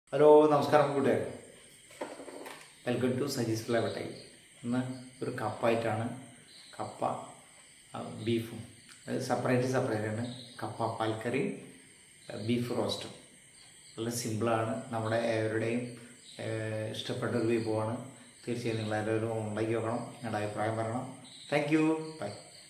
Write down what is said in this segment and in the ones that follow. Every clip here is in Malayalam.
ഹലോ നമസ്കാരം കൂട്ടുകാരെ വെൽക്കം ടു സജീസ് ഫ്ലേവട്ടൈ ഇന്ന് ഒരു കപ്പായിട്ടാണ് കപ്പ ആ, ബീഫും അത് സെപ്പറേറ്റ് സെപ്പറേറ്റ് ആണ് കപ്പ പാൽക്കറി ബീഫ് റോസ്റ്റും നല്ല സിമ്പിളാണ് നമ്മുടെ ഏവരുടെയും ഏഹ്, ഇഷ്ടപ്പെട്ട ഒരു വിഭവമാണ് തീർച്ചയായും നിങ്ങൾ എല്ലാവരും ഉണ്ടാക്കി നോക്കണം നിങ്ങളുടെ അഭിപ്രായം പറയണം താങ്ക് യു ബൈ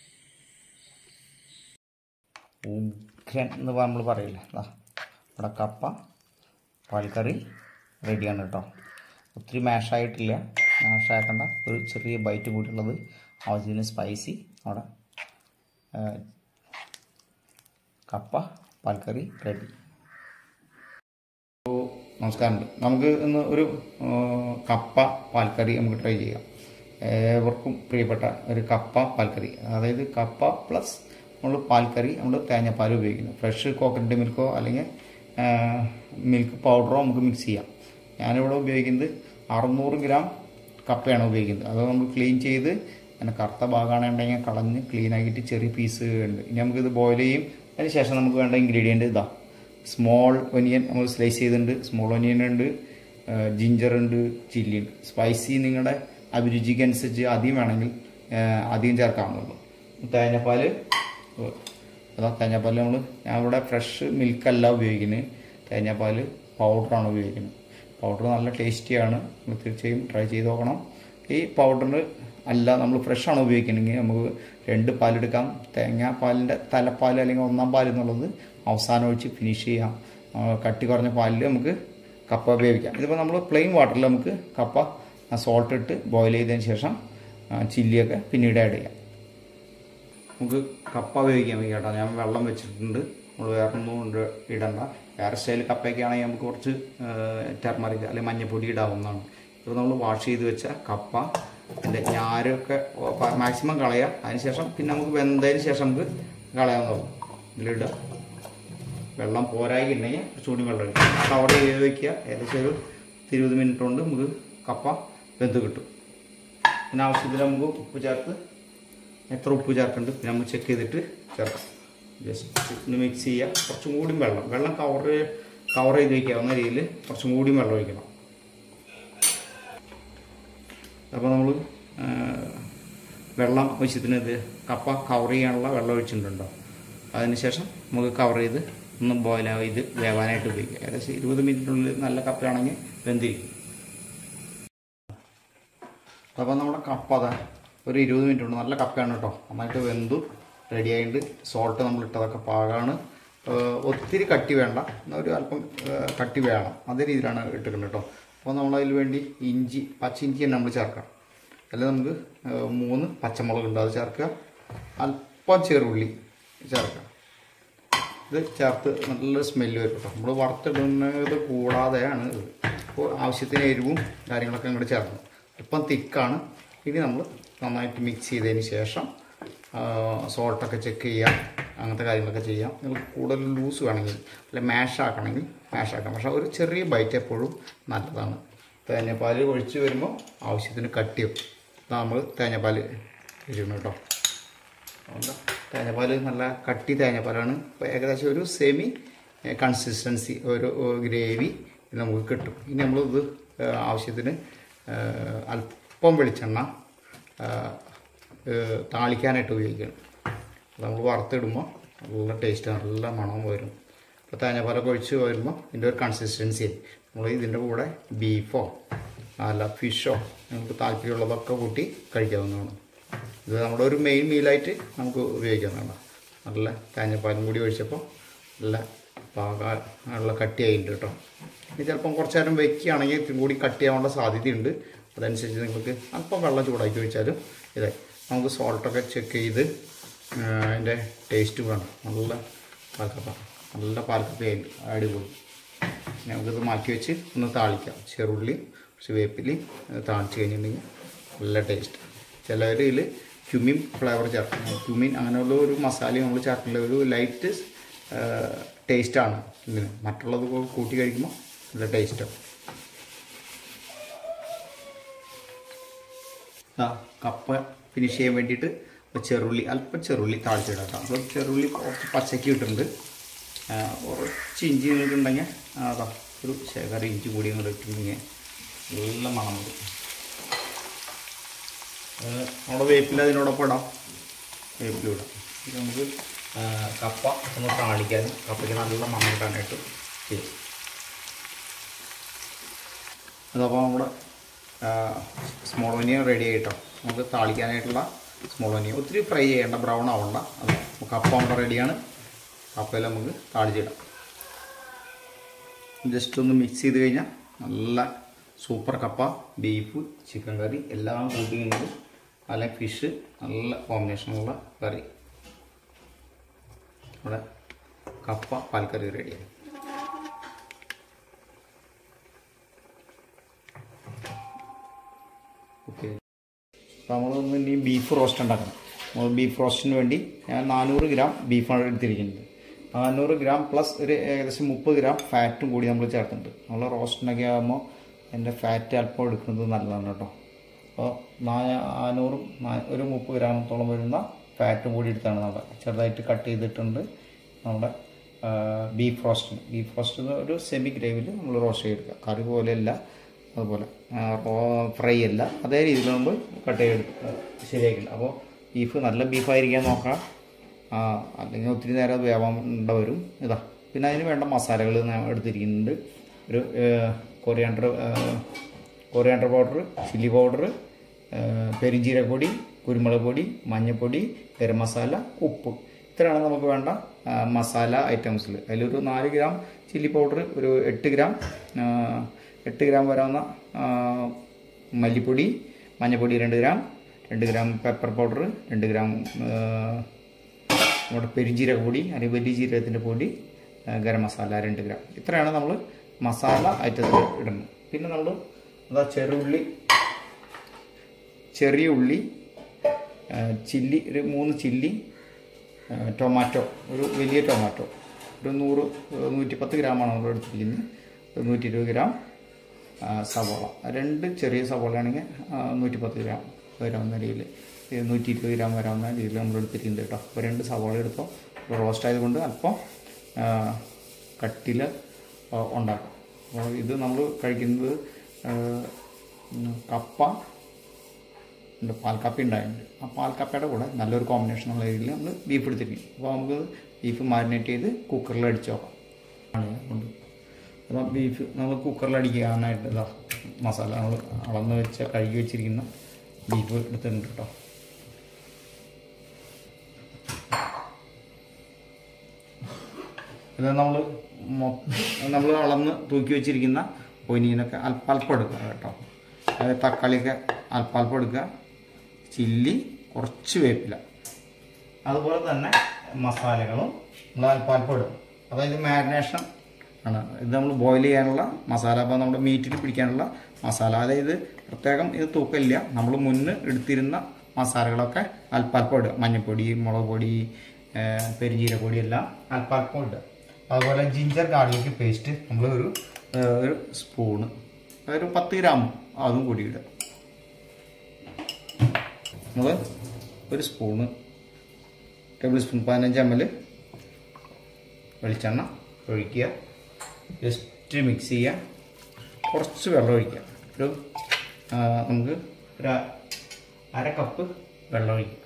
ഉഗ്രൻ എന്ന് നമ്മൾ പറയില്ലേ ദാ, ഇവിടെ കപ്പ പാൽക്കറി റെഡിയാണ് കേട്ടോ ഒത്തിരി മാഷായിട്ടില്ല മാഷാക്കണ്ട ഒരു ചെറിയ ബൈറ്റ് കൂടിയുള്ളത് ആവശ്യത്തിന് സ്പൈസി അവിടെ ആ, കപ്പ പാൽക്കറി റെഡി നമസ്കാരം നമുക്ക് ഇന്ന് ഒരു ആ, കപ്പ പാൽക്കറി നമുക്ക് ട്രൈ ചെയ്യാം ഏവർക്കും പ്രിയപ്പെട്ട ഒരു കപ്പ പാൽക്കറി അതായത് കപ്പ പ്ലസ് നമ്മൾ പാൽക്കറി നമ്മൾ തേങ്ങാപ്പാൽ ഉപയോഗിക്കുന്നു ഫ്രഷ് കോക്കനട്ട് മിൽക്കോ അല്ലെങ്കിൽ മിൽക്ക് പൗഡറോ നമുക്ക് മിക്സ് ചെയ്യാം ഞാനിവിടെ ഉപയോഗിക്കുന്നത് അറുന്നൂറ് ഗ്രാം കപ്പയാണ് ഉപയോഗിക്കുന്നത് അത് നമ്മൾ ക്ലീൻ ചെയ്ത് അങ്ങനെ കറുത്ത ഭാഗമാണെന്നുണ്ടെങ്കിൽ കളഞ്ഞ് ക്ലീൻ ആക്കിയിട്ട് ചെറിയ പീസ് ഉണ്ട് ഇനി നമുക്കിത് ബോയിൽ ചെയ്യും അതിന് ശേഷം നമുക്ക് വേണ്ട ഇൻഗ്രീഡിയൻറ്റ് ഇതാ സ്മോൾ ഒനിയൻ നമ്മൾ സ്ലൈസ് ചെയ്തിട്ടുണ്ട് സ്മോൾ ഒനിയൻ ഉണ്ട് ജിഞ്ചർ ഉണ്ട് ചില്ലി ഉണ്ട് സ്പൈസി നിങ്ങളുടെ അഭിരുചിക്ക് അനുസരിച്ച് അധികം വേണമെങ്കിൽ ആ, അധികം ചേർക്കാവുന്നുള്ളൂ തേങ്ങാപ്പാൽ അതാ തേങ്ങാപ്പാൽ നമ്മൾ ഞാൻ ഇവിടെ ഫ്രഷ് മിൽക്കല്ല ഉപയോഗിക്കുന്നത് തേങ്ങാപ്പാൽ പൗഡറാണ് ഉപയോഗിക്കുന്നത് പൗഡർ നല്ല ടേസ്റ്റിയാണ് നിങ്ങൾ തീർച്ചയായും ട്രൈ ചെയ്ത് നോക്കണം ഈ പൗഡറിന് അല്ല നമ്മൾ ഫ്രഷാണ് ഉപയോഗിക്കണമെങ്കിൽ നമുക്ക് രണ്ട് പാലെടുക്കാം തേങ്ങാപ്പാലിൻ്റെ തലപ്പാൽ അല്ലെങ്കിൽ ഒന്നാം പാൽ എന്നുള്ളത് അവസാനം ഒഴിച്ച് ഫിനിഷ് ചെയ്യാം ആ, കട്ടി കുറഞ്ഞ പാലിൽ നമുക്ക് കപ്പ ഉപയോഗിക്കാം ഇതിപ്പോൾ നമ്മൾ പ്ലെയിൻ വാട്ടറിൽ നമുക്ക് കപ്പ സോൾട്ട് ഇട്ട് ബോയിൽ ചെയ്തതിന് ശേഷം ആ, ചില്ലിയൊക്കെ പിന്നീട് ആഡ് ചെയ്യാം നമുക്ക് കപ്പ വേവിക്കാൻ വയ്യ കേട്ടോ ഞാൻ വെള്ളം വെച്ചിട്ടുണ്ട് നമ്മൾ വേറെ ഒന്നും കൊണ്ട് ഇടണ്ട വേറെ സ്റ്റൈൽ കപ്പയൊക്കെ ആണെങ്കിൽ നമുക്ക് കുറച്ച് ടെർമറിക് അല്ലെങ്കിൽ മഞ്ഞപ്പൊടി ഇടാവുന്നതാണ് ഇപ്പോൾ നമ്മൾ വാഷ് ചെയ്ത് വെച്ച കപ്പ അതിൻ്റെ ഞാരൊക്കെ മാക്സിമം കളയാം അതിനുശേഷം പിന്നെ നമുക്ക് വെന്തതിന് ശേഷം നമുക്ക് കളയാവുന്നതുള്ളൂ ഇതിലിടുക വെള്ളം പോരായി ഉണ്ടെങ്കിൽ കുറച്ചുകൂടി വെള്ളം ഒഴിക്കുക കവർ ചെയ്ത് വയ്ക്കുക ഏകദേശം ഒരു ഇരുപത് മിനിറ്റ് കൊണ്ട് നമുക്ക് കപ്പ വെന്ത് കിട്ടും പിന്നെ ആവശ്യത്തിന് നമുക്ക് ഉപ്പ് ചേർത്ത് എത്ര ഉപ്പ് ചേർക്കുന്നുണ്ട് പിന്നെ നമ്മൾ ചെക്ക് ചെയ്തിട്ട് ചേർക്കാം ജസ്റ്റ് ഒന്ന് മിക്സ് ചെയ്യുക കുറച്ചും കൂടി വെള്ളം വെള്ളം കവർ കവർ ചെയ്ത് വയ്ക്കാവുന്ന രീതിയിൽ കുറച്ചും കൂടി വെള്ളം ഒഴിക്കണം അപ്പോൾ നമ്മൾ വെള്ളം ആവശ്യത്തിന് ഇത് കപ്പ കവർ ചെയ്യാനുള്ള വെള്ളം ഒഴിച്ചിട്ടുണ്ടോ അതിനുശേഷം നമുക്ക് കവർ ചെയ്ത് ഒന്ന് ബോയിൽ ചെയ്ത് വേവാനായിട്ട് ഉപയോഗിക്കുക ഏകദേശം ഇരുപത് മിനിറ്റിനുള്ളിൽ നല്ല കപ്പയാണെങ്കിൽ വെന്തിരിക്കും അപ്പോൾ നമ്മുടെ കപ്പ അതാ ഒരു ഇരുപത് മിനിറ്റ് ഉണ്ട് നല്ല കപ്പയാണ് കേട്ടോ നന്നായിട്ട് വെന്തു റെഡി ആയിട്ട് സോൾട്ട് നമ്മൾ ഇട്ടതൊക്കെ പാകമാണ് ഏഹ് ഒത്തിരി കട്ടി വേണ്ട എന്നാൽ ഒരു അല്പം ഏഹ് കട്ടി വേണം അതേ രീതിയിലാണ് ഇട്ടിട്ടുണ്ട് കേട്ടോ അപ്പോൾ നമ്മൾ അതിൽ വേണ്ടി ഇഞ്ചി പച്ച ഇഞ്ചി തന്നെ നമ്മൾ ചേർക്കാം അല്ലെങ്കിൽ നമുക്ക് ഏഹ് മൂന്ന് പച്ചമുളക് ഉണ്ട് അത് ചേർക്കുക അല്പം ചെറുള്ളി ചേർക്കാം ഇത് ചേർത്ത് നല്ല സ്മെല്ല് വരും കേട്ടോ നമ്മൾ വറുത്തിടുന്നത് കൂടാതെയാണ് ഇത് അപ്പോൾ ആവശ്യത്തിന് എരിവും കാര്യങ്ങളൊക്കെ ഇങ്ങോട്ട് ചേർക്കണം ഇപ്പം തിക്കാണ് ഇനി നമ്മൾ നന്നായിട്ട് മിക്സ് ചെയ്തതിന് ശേഷം സോൾട്ടൊക്കെ ചെക്ക് ചെയ്യാം അങ്ങനത്തെ കാര്യങ്ങളൊക്കെ ചെയ്യാം നിങ്ങൾ കൂടുതൽ ലൂസ് വേണമെങ്കിൽ അല്ലെ മാഷ് ആക്കണമെങ്കിൽ മാഷ് ആക്കാം പക്ഷേ ഒരു ചെറിയ ബൈറ്റ് എപ്പോഴും നല്ലതാണ് തേങ്ങാപ്പാൽ ഒഴിച്ച് വരുമ്പോൾ ആവശ്യത്തിന് കട്ടിയും ഇതാണ് നമ്മൾ തേങ്ങാപ്പാൽ ഇരിക്കണം കേട്ടോ അതുകൊണ്ട് തേങ്ങാപ്പാൽ നല്ല കട്ടി തേങ്ങാപ്പാലാണ് ഇപ്പോൾ ഏകദേശം ഒരു സെമി കൺസിസ്റ്റൻസി ഒരു ഗ്രേവി നമുക്ക് കിട്ടും ഇനി നമ്മളിത് ഏഹ്, ആവശ്യത്തിന് ഏഹ്, അല്പം വെളിച്ചെണ്ണ ഏഹ്, ഏഹ്, താളിക്കാനായിട്ട് ഉപയോഗിക്കണം അത് നമ്മൾ വറുത്തിടുമ്പോൾ നല്ല ടേസ്റ്റ് നല്ല മണം വരും ഇപ്പോൾ തേങ്ങാപ്പാലൊക്കെ ഒഴിച്ച് വരുമ്പോൾ ഇതിൻ്റെ ഒരു കൺസിസ്റ്റൻസി നമ്മൾ ഇതിൻ്റെ കൂടെ ബീഫോ അല്ല ഫിഷോ നമുക്ക് താല്പര്യമുള്ളതൊക്കെ കൂട്ടി കഴിക്കാവുന്നതാണ് ഇത് നമ്മുടെ ഒരു മെയിൻ മീലായിട്ട് നമുക്ക് ഉപയോഗിക്കാവുന്നതാണ് നല്ല തേങ്ങാപ്പാലും കൂടി ഒഴിച്ചപ്പോൾ നല്ല പാകാനുള്ള കട്ടിയായിട്ടുണ്ട് കേട്ടോ ഇനി ചിലപ്പം കുറച്ച് നേരം വെക്കുകയാണെങ്കിൽ ഇത്തിരി കൂടി കട്ടിയാവാനുള്ള സാധ്യതയുണ്ട് അതനുസരിച്ച് നിങ്ങൾക്ക് അല്പം വെള്ളം ചൂടാക്കി ഒഴിച്ചാലും ഇതെ നമുക്ക് സോൾട്ടൊക്കെ ചെക്ക് ചെയ്ത് ആ, അതിൻ്റെ ടേസ്റ്റ് വേണം നല്ല പാൽക്കപ്പ നല്ല പാൽക്കപ്പയായിട്ട് അടിപൊളി ഇനി നമുക്കിത് മാറ്റി വെച്ച് ഒന്ന് താളിക്കാം ചെറുള്ളി കുറച്ച് വേപ്പിലി താളിച്ച് കഴിഞ്ഞിട്ടുണ്ടെങ്കിൽ നല്ല ടേസ്റ്റ് ചിലർ ഇതിൽ ക്യുമിൻ ഫ്ലേവർ ചേർക്കും ക്യുമിൻ അങ്ങനെയുള്ള ഒരു മസാലയും നമ്മൾ ചേർക്കില്ല ഒരു ലൈറ്റ് ടേസ്റ്റാണ് ഇതിന് മറ്റുള്ളത് കൂ- കൂട്ടി കഴിക്കുമ്പോൾ നല്ല ടേസ്റ്റാണ് ആ കപ്പ ഫിനിഷ് ചെയ്യാൻ വേണ്ടിയിട്ട് ഒരു ചെറുള്ളി അല്പം ചെറുള്ളി താഴ്ത്തിയിടാം കേട്ടോ അപ്പോൾ ചെറുള്ളി കുറച്ച് പച്ചക്ക് ഇട്ടിട്ടുണ്ട് ആ, കുറച്ച് ഇഞ്ചി നിങ്ങൾക്കുണ്ടെങ്കിൽ അതാ ഒരു ശേഖര ഇഞ്ചി കൂടി കൂടെ ഇട്ടിട്ടുണ്ടെങ്കിൽ നല്ല മണം വരും അത് നമ്മുടെ വേപ്പില അതിനോടൊപ്പം ഇടാം വേപ്പില ഇടാം ഇത് നമുക്ക് ആ, കപ്പ ഒന്ന് താളിക്കാനും കപ്പയ്ക്ക് നല്ല മണം കിട്ടാനായിട്ട് ചെയ്യും അതപ്പോൾ നമ്മുടെ സ്മോൾ ഒനിയൻ റെഡി ആയിട്ടോ നമുക്ക് താളിക്കാനായിട്ടുള്ള സ്മോൾ ഒനിയൻ ഒത്തിരി ഫ്രൈ ചെയ്യേണ്ട ബ്രൗൺ ആവണ്ട അത് കപ്പ നമ്മുടെ റെഡിയാണ് കപ്പയിൽ നമുക്ക് താളിച്ചിടാം ജസ്റ്റ് ഒന്ന് മിക്സ് ചെയ്ത് കഴിഞ്ഞാൽ നല്ല സൂപ്പർ കപ്പ ബീഫ് ചിക്കൻ കറി എല്ലാം കൂട്ടി കഴിഞ്ഞാൽ നല്ല ഫിഷ് നല്ല കോമ്പിനേഷനുള്ള കറി ഇവിടെ കപ്പ പാൽക്കറി റെഡിയായി ഓക്കെ അപ്പോൾ നമ്മളൊന്ന് ഇനി ബീഫ് റോസ്റ്റ് ഉണ്ടാക്കണം നമ്മൾ ബീഫ് റോസ്റ്റിന് വേണ്ടി ഞാൻ നാനൂറ് ഗ്രാം ബീഫാണ് എടുത്തിരിക്കുന്നത് നാനൂറ് ഗ്രാം പ്ലസ് ഒരു ഏകദേശം മുപ്പത് ഗ്രാം ഫാറ്റും കൂടി നമ്മൾ ചേർത്തിട്ടുണ്ട് നമ്മൾ റോസ്റ്റിനൊക്കെ ആകുമ്പോൾ അതിൻ്റെ ഫാറ്റ് അല്പം എടുക്കുന്നത് നല്ലതാണ് കേട്ടോ അപ്പോൾ നാനൂറും നാ- ഒരു മുപ്പത് ഗ്രാമത്തോളം വരുന്ന ഫാറ്റും കൂടി എടുത്താണ് നമ്മൾ ചെറുതായിട്ട് കട്ട് ചെയ്തിട്ടുണ്ട് നമ്മുടെ ബീഫ് റോസ്റ്റിന് ബീഫ് റോസ്റ്റ് ഒരു സെമി ഗ്രേവിയിൽ നമ്മൾ റോസ്റ്റ് ചെയ്തെടുക്കുക കറി പോലെയല്ല അതുപോലെ ഫ്രൈ അല്ല അതേ രീതിയിൽ നമ്മൾ കട്ട് ചെയ്തെടുക്കുക ശരിയാക്കില്ല അപ്പോൾ ബീഫ് നല്ല ബീഫായിരിക്കാൻ നോക്കാം ആ, അല്ലെങ്കിൽ ഒത്തിരി നേരം അത് വേവാണ്ട വരും ഇതാ പിന്നെ അതിന് വേണ്ട മസാലകൾ ഞാൻ എടുത്തിരിക്കുന്നുണ്ട് ഒരു coriander coriander powder chilli powder പെരിഞ്ജീരകപ്പൊടി കുരുമുളക് പൊടി മഞ്ഞൾപ്പൊടി ഗരം മസാല ഉപ്പ് ഇത്രയാണ് നമുക്ക് വേണ്ട ആ, മസാല ഐറ്റംസിൽ അതിലൊരു നാല് ഗ്രാം ചില്ലി പൗഡർ ഒരു എട്ട് ഗ്രാം ആ, എട്ട് ഗ്രാം വരാവുന്ന ആ, മല്ലിപ്പൊടി മഞ്ഞൾപ്പൊടി രണ്ട് ഗ്രാം രണ്ട് ഗ്രാം പെപ്പർ പൗഡർ രണ്ട് ഗ്രാം ആ, നമ്മുടെ പെരിഞ്ജീരക പൊടി അല്ലെങ്കിൽ വലിയ ജീരകത്തിൻ്റെ പൊടി ആ, ഗരം മസാല രണ്ട് ഗ്രാം ഇത്രയാണ് നമ്മൾ മസാല ഐറ്റത്തിൽ ഇടുന്നത് പിന്നെ നമ്മൾ എന്താ ചെറുള്ളി ചെറിയ ഉള്ളി ആ, ചില്ലി ഒരു മൂന്ന് ചില്ലി ആ, ടൊമാറ്റോ ഒരു വലിയ ടൊമാറ്റോ ഒരു നൂറ് നൂറ്റിപ്പത്ത് ഗ്രാമാണ് നമ്മൾ എടുത്തിരിക്കുന്നത് ഒരു നൂറ്റി ഇരുപത് ഗ്രാം ആ, സവോള രണ്ട് ചെറിയ സവോള ആണെങ്കിൽ നൂറ്റിപ്പത്ത് ഗ്രാം വരാവുന്ന രീതിയിൽ നൂറ്റി ഇരുപത് ഗ്രാം വരാവുന്ന രീതിയിൽ നമ്മൾ എടുത്തിരിക്കുന്നത് കേട്ടോ അപ്പോൾ രണ്ട് സവോള എടുത്തോ റോസ്റ്റ് ആയതുകൊണ്ട് അല്പം കട്ടിൽ ഉണ്ടാക്കും അപ്പോൾ ഇത് നമ്മൾ കഴിക്കുന്നത് ആ, ഉം, കപ്പ ഉണ്ട് പാൽക്കപ്പ ഉണ്ടായിട്ടുണ്ട് ആ പാൽക്കപ്പയുടെ കൂടെ നല്ലൊരു കോമ്പിനേഷൻ ഉള്ള രീതിയിൽ നമ്മൾ ബീഫ് എടുത്തിരിക്കും അപ്പോൾ നമുക്ക് ബീഫ് മാരിനേറ്റ് ചെയ്ത് കുക്കറിൽ അടിച്ച് നോക്കാം ആണ് കൊണ്ട് അപ്പോൾ ബീഫ് നമ്മൾ കുക്കറിൽ അടിക്കാനായിട്ട് ഇതാ മസാല നമ്മൾ അളന്ന് വെച്ച കഴുകി വെച്ചിരിക്കുന്ന ബീഫ് എടുത്തിട്ടുണ്ട് കേട്ടോ ഇത് നമ്മൾ നമ്മൾ അളന്ന് തൂക്കി വെച്ചിരിക്കുന്ന ഒനിയനൊക്കെ അല്പല്പം എടുക്കുക കേട്ടോ അതായത് തക്കാളിയൊക്കെ അല്പല്പം എടുക്കുക ചില്ലി കുറച്ച് വേപ്പില അതുപോലെ തന്നെ മസാലകളും നമ്മൾ അല്പല്പം ഇടും അതായത് മാരിനേഷൻ ആണ് ഇത് നമ്മൾ ബോയിൽ ചെയ്യാനുള്ള മസാല അപ്പോൾ നമ്മുടെ മീറ്റിൽ പിടിക്കാനുള്ള മസാല അതായത് പ്രത്യേകം ഇത് തൂക്കമില്ല നമ്മൾ മുന്ന് എടുത്തിരുന്ന മസാലകളൊക്കെ അല്പല്പം ഇടുക മഞ്ഞൾപ്പൊടി മുളക് പൊടി ഏഹ് പെരുംജീരകപ്പൊടി എല്ലാം അല്പല്പം ഇടുക അതുപോലെ ജിഞ്ചർ ഗാർലിക് പേസ്റ്റ് നമ്മൾ ഒരു ഏഹ് ഒരു സ്പൂണ് ഒരു പത്ത് ഗ്രാം അതും കൂടി ഇടുക നമ്മൾ ഒരു സ്പൂണ് ടേബിൾ സ്പൂൺ പതിനഞ്ച് എം എൽ വെളിച്ചെണ്ണ ഒഴിക്കുക ജസ്റ്റ് മിക്സ് ചെയ്യുക കുറച്ച് വെള്ളം ഒഴിക്കുക ഒരു ആ, നമുക്ക് ഒരു അര കപ്പ് വെള്ളം ഒഴിക്കുക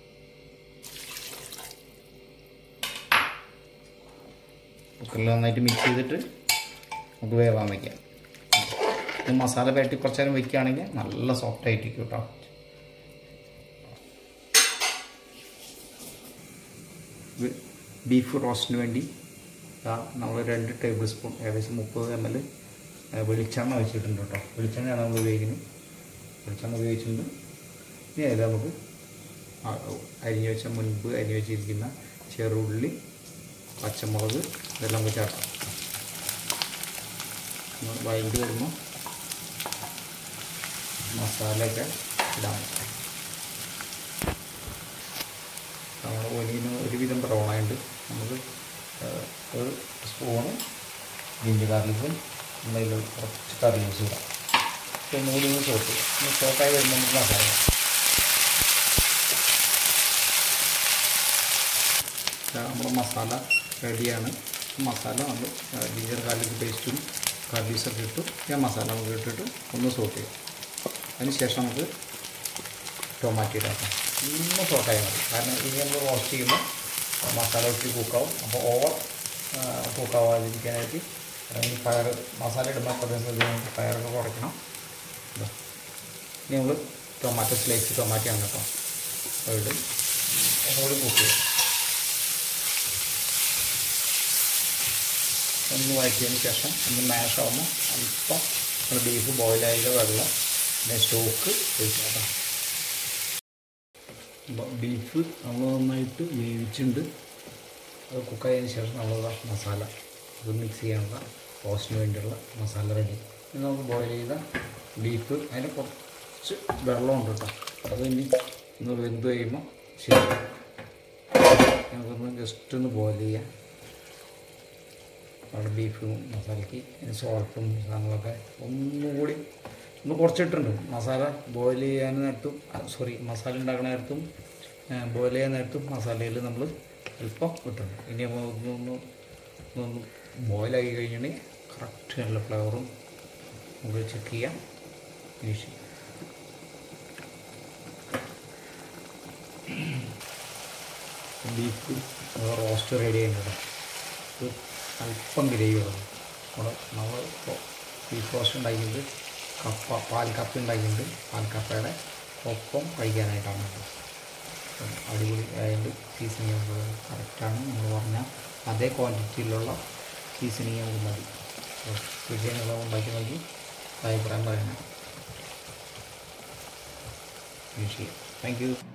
കുക്കറിൽ നന്നായിട്ട് മിക്സ് ചെയ്തിട്ട് നമുക്ക് വേവാൻ വയ്ക്കാം ഇത് മസാല പുരട്ടി കുറച്ച് നേരം വയ്ക്കുകയാണെങ്കിൽ നല്ല സോഫ്റ്റ് ആയിട്ടിരിക്കും കേട്ടോ ഇത് ബീഫ് റോസ്റ്റിന് വേണ്ടി നമ്മൾ രണ്ട് ടേബിൾ സ്പൂൺ ഏകദേശം മുപ്പത് എം എൽ വെളിച്ചെണ്ണ ഒഴിച്ചിട്ടുണ്ട് കേട്ടോ വെളിച്ചെണ്ണയാണ് നമ്മൾ ഉപയോഗിക്കുന്നത് വെളിച്ചെണ്ണ ഉപയോഗിച്ചിട്ടുണ്ട് ഇനി അതിൽ നമുക്ക് ആ, അരിഞ്ഞു വെച്ച മുൻപ് അരിഞ്ഞു വെച്ചിരിക്കുന്ന ചെറുള്ളി പച്ചമുളക് ഇതെല്ലാം നമുക്ക് ചേർക്കാം ഒന്ന് വൈകിട്ട് വരുമ്പോൾ മസാലയൊക്കെ ഇടാം നമ്മുടെ ഒനിയന് ഒരുവിധം ബ്രൗൺ ആയിട്ട് നമുക്ക് ഏഹ്, ഒരു സ്പൂണ് ജിഞ്ചർ ഗാർലിക്കും നമ്മളതിൽ കുറച്ച് കറി യൂസ് ചെയ്യാം പിന്നെ മൂടി ഒന്ന് സോട്ട് ചെയ്യാം ഒന്ന് സോട്ടായി വരുമ്പോൾ നമുക്ക് മസാല ഇടാം. ഇതാ നമ്മുടെ മസാല റെഡിയാണ് മസാല നമ്മൾ ജിഞ്ചർ ഗാർലിക് പേസ്റ്റും കർബീസൊക്കെ ഇട്ടു ഞാൻ മസാല നമുക്ക് ഇട്ടിട്ട് ഒന്ന് സോട്ട് ചെയ്യും അതിന് ശേഷം നമുക്ക് ടൊമാറ്റോ ഇടാം ഒന്ന് സോട്ടായാൽ മതി കാരണം ഇനി നമ്മൾ റോസ്റ്റ് ചെയ്യുമ്പോൾ മസാല ഒത്തിരി കുക്കാവും അപ്പോൾ ഓവർ കുക്കാവാതിരിക്കാനായിട്ട് ഇനി ഫയർ മസാല ഇടുമ്പോൾ പ്രദേശത്ത് നമുക്ക് ഫയറൊക്കെ കുറയ്ക്കണം ഇതാ. ഇനി നമ്മൾ ടൊമാറ്റോ സ്ലൈസ് ടൊമാറ്റോ ആണ് കേട്ടോ അത് ഇടും ഒന്നുകൂടി കുക്ക് ചെയ്യും ഒന്ന് വഴറ്റിയതിന് ശേഷം ഒന്ന് മാഷ് ആകുമ്പോൾ അല്പം നമ്മൾ ബീഫ് ബോയിലായ വെള്ളം പിന്നെ സ്റ്റോക്ക് ഒഴിക്കാം കേട്ടോ ബീഫ് നമ്മൾ നന്നായിട്ട് വേവിച്ചിട്ടുണ്ട് അത് കുക്കായതിന് ശേഷം നമ്മൾ മസാല അത് മിക്സ് ചെയ്യാനുള്ള റോസ്റ്റിന് വേണ്ടിയുള്ള മസാല റെഡി ഇനി നമുക്ക് ബോയിൽ ചെയ്ത ബീഫ് അതിന് കുറച്ച് വെള്ളമുണ്ട് കേട്ടോ അത് ഇനി ഒന്ന് വെന്ത് കഴിയുമ്പോൾ ശരി നമുക്കൊന്ന് ജസ്റ്റ് ഒന്ന് ബോയിൽ ചെയ്യാം അവിടെ ബീഫും മസാലയ്ക്ക് സോൾട്ടും സാധനങ്ങളൊക്കെ ഒന്നുകൂടി ഒന്ന് കുറച്ചിട്ടുണ്ട് മസാല ബോയിൽ ചെയ്യാൻ നേരത്തും സോറി മസാല ഉണ്ടാക്കുന്ന നേരത്തും ബോയിൽ ചെയ്യാൻ നേരത്തും മസാലയിൽ നമ്മൾ അല്പം ഇട്ടുണ്ട് ഇനി ഒന്ന് ഒന്ന് ഒന്ന് ബോയിലാക്കി കഴിഞ്ഞിട്ടുണ്ടെങ്കിൽ കറക്റ്റ് നല്ല ഫ്ലേവറും നമുക്ക് ചെക്ക് ചെയ്യാം ഫിനിഷ് ചെയ്യാം ബീഫ് റോസ്റ്റ് റെഡി ആയിട്ടുണ്ട് ഇത് അല്പം ഗ്രേവി വേണം നമ്മൾ നമ്മൾ ഇപ്പോൾ ബീഫ് റോസ്റ്റ് ഉണ്ടാക്കിയത് കപ്പ പാൽ കപ്പ ഉണ്ടാക്കിയിട്ടുണ്ട് പാൽ കപ്പയുടെ ഒപ്പം കഴിക്കാനായിട്ടാണ് കേട്ടോ അപ്പം അടിപൊളി ആയതുകൊണ്ട് സീസണിങ് കറക്റ്റാണ് നമ്മൾ പറഞ്ഞ അതേ ക്വാണ്ടിറ്റിയിലുള്ള സീസണിങ് നമുക്ക് മതി അപ്പോൾ തീർച്ചയായും ഉണ്ടാക്കി നോക്കി അഭിപ്രായം പറയണം ഫിനിഷ് ചെയ്യാം താങ്ക് യു